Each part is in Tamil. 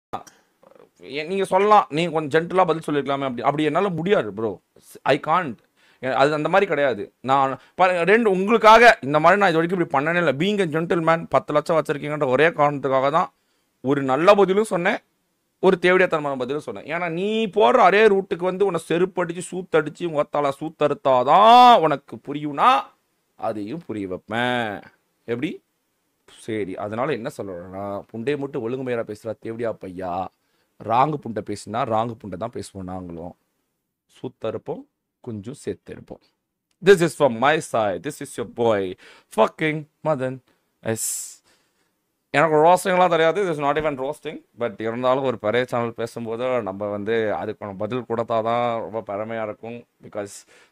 ஏ- நீங்க சொல்லலாம் நீங்க கொஞ்சம் ஜென்டலா பதில் சொல்லிருக்கலாமே அப்படி அப்படி என்னால முடியாது ப்ரோ ஐ காண்ட் அது அந்த மாதிரி கிடையாது நான் பாருங்க ரெண்டு உங்களுக்காக இந்த மாதிரி நான் இது வரைக்கும் இப்படி பண்ணனே இல்லை பீங் ஜென்டில் மேன் பத்து லட்சம் வச்சிருக்கீங்கன்ற ஒரே காரணத்துக்காக தான் ஒரு நல்ல பதிலும் சொன்னேன் ஒரு தேவையத்தனமான பதிலும் சொன்னேன் ஏன்னா நீ போடுற அதே ரூட்டுக்கு வந்து உன்னை செருப்படிச்சு சூத்தடிச்சு ஒத்தால சூத்தறுத்தாதான் உனக்கு புரியும்னா அதையும் புரிய வைப்பேன் எப்படி சரி அதனால என்ன சொல்றேன்னா புண்டைய மட்டும் ஒழுங்குமையா பேசுறா தேவடியா பையா ராங்கு புண்டை பேசினா ராங்கு புண்டை தான் பேசுவோம் நாங்களும் சூத்த இருப்போம் கொஞ்சம் சேர்த்து இருப்போம் this is from my side this is your boy fucking Madan is எனக்கு ரோஸ்டிங்லாம் தெரியாது is not even roasting but இருந்தாலும் ஒரு பெரிய சேனல் பேசும்போது நம்ம வந்து அதுக்கான பதில் கொடுத்தா தான் ரொம்ப பெருமையாக இருக்கும் பிகாஸ்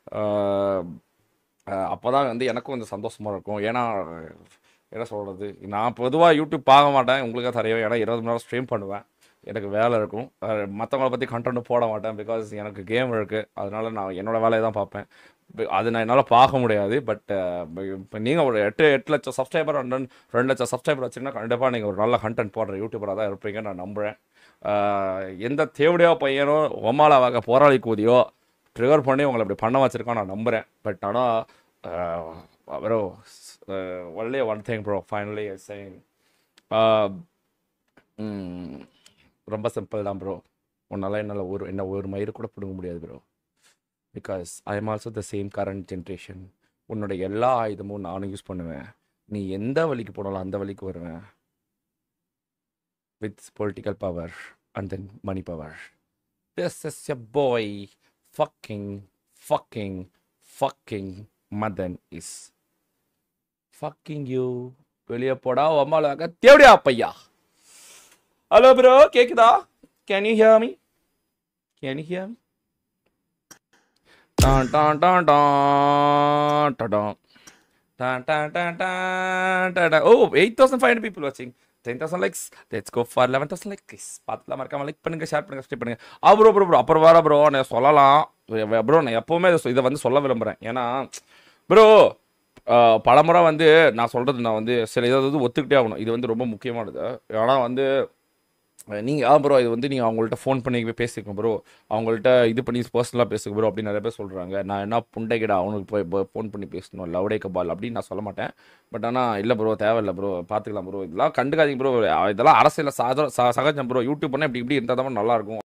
அப்போ தான் வந்து எனக்கும் கொஞ்சம் சந்தோஷமாக இருக்கும் ஏன்னா என்ன சொல்கிறது நான் பொதுவாக யூடியூப் பார்க்க மாட்டேன் உங்களுக்கே தெரியும் ஏன்னா இருபது மணி நேரம் ஸ்ட்ரீம் பண்ணுவேன் எனக்கு வேலை இருக்கும் மற்றவங்கள பற்றி கண்டென்ட் போட மாட்டேன் பிகாஸ் எனக்கு கேம் இருக்குது அதனால நான் என்னோட வேலையை தான் பார்ப்பேன் ப- அது நான் என்னால் பார்க்க முடியாது பட் இப்போ நீங்கள் ஒரு எட்டு எட்டு லட்சம் சப்ஸ்கிரைபர் ரெண்டு ரெண்டு லட்சம் சப்ஸ்கிரைபர் வச்சிங்கன்னா கண்டிப்பாக நீங்கள் ஒரு நல்ல கண்டென்ட் போடுற யூடியூபராக தான் இருப்பீங்கன்னு நான் நம்புகிறேன் எந்த தேவடியோ பையனோ ஒமாலா வகை போராளி கூதியோ ட்ரிகர் பண்ணி உங்களை இப்படி பண்ண வச்சிருக்கான் நான் நம்புகிறேன் பட் ஆனால் bro only one thing bro finally saying ரொம்ப சிம்பிள் தான் ப்ரோ உன்னால் என்னால் ஒரு என்ன ஒரு மயிறு கூட பிடுங்க முடியாது bro because I am also the same current generation உன்னோட எல்லா ஆயுதமும் நானும் யூஸ் பண்ணுவேன் நீ எந்த வழிக்கு போனாலும் அந்த வழிக்கு வருவேன் with political power and then money power this is a boy fucking fucking fucking Madan is fucking you வெளியே போடா அம்மாளாக தேவடியா பையா ஹலோ ப்ரோ கேக்குதா can you hear me can you hear me டான் டான் டான் டான் டடான் டான் டான் டான் டான் டடா oh eight thousand five hundred people வாட்சிங் ten thousand likes let's go for eleven thousand likes பார்த்துலாம் மறக்காம லைக் பண்ணுங்க ஷேர் பண்ணுங்க சப்ஸ்கிரைப் பண்ணுங்க ஆ ப்ரோ ப்ரோ ப்ரோ அப்புறம் வர ப்ரோ நான் சொல்லலாம் ப்ரோ நான் எப்போவுமே இதை சொ- இதை வந்து சொல்ல விரும்புகிறேன் ஏன்னா ப்ரோ பலமுறை வந்து நான் சொல்கிறது நான் வந்து சில இதை வந்து ஒத்துக்கிட்டே ஆகணும் இது வந்து ரொம்ப முக்கியமானது ஆனால் வந்து நீங்கள் ஆ ப்ரோ இது வந்து நீங்கள் அவங்கள்ட்ட ஃபோன் பண்ணி போய் பேசிக்க ப்ரோ அவங்கள்ட்ட இது பண்ணி பர்சனலாக பேசுங்க ப்ரோ அப்படின்னு நிறைய பேர் சொல்கிறாங்க நான் என்ன புண்டைக்கிடா அவனுக்கு போய் ஃபோன் பண்ணி பேசணும் லவுடே கபால் அப்படின்னு நான் சொல்ல மாட்டேன் பட் ஆனால் இல்லை ப்ரோ தேவையில்லை ப்ரோ பார்த்துக்கலாம் ப்ரோ இதெல்லாம் கண்டுக்காதீங்க ப்ரோ இதெல்லாம் அரசியலில் சாத ச- சகஜம் ப்ரோ யூடியூப் பண்ணால் இப்படி இப்படி இருந்தால் தான் நல்லாயிருக்கும்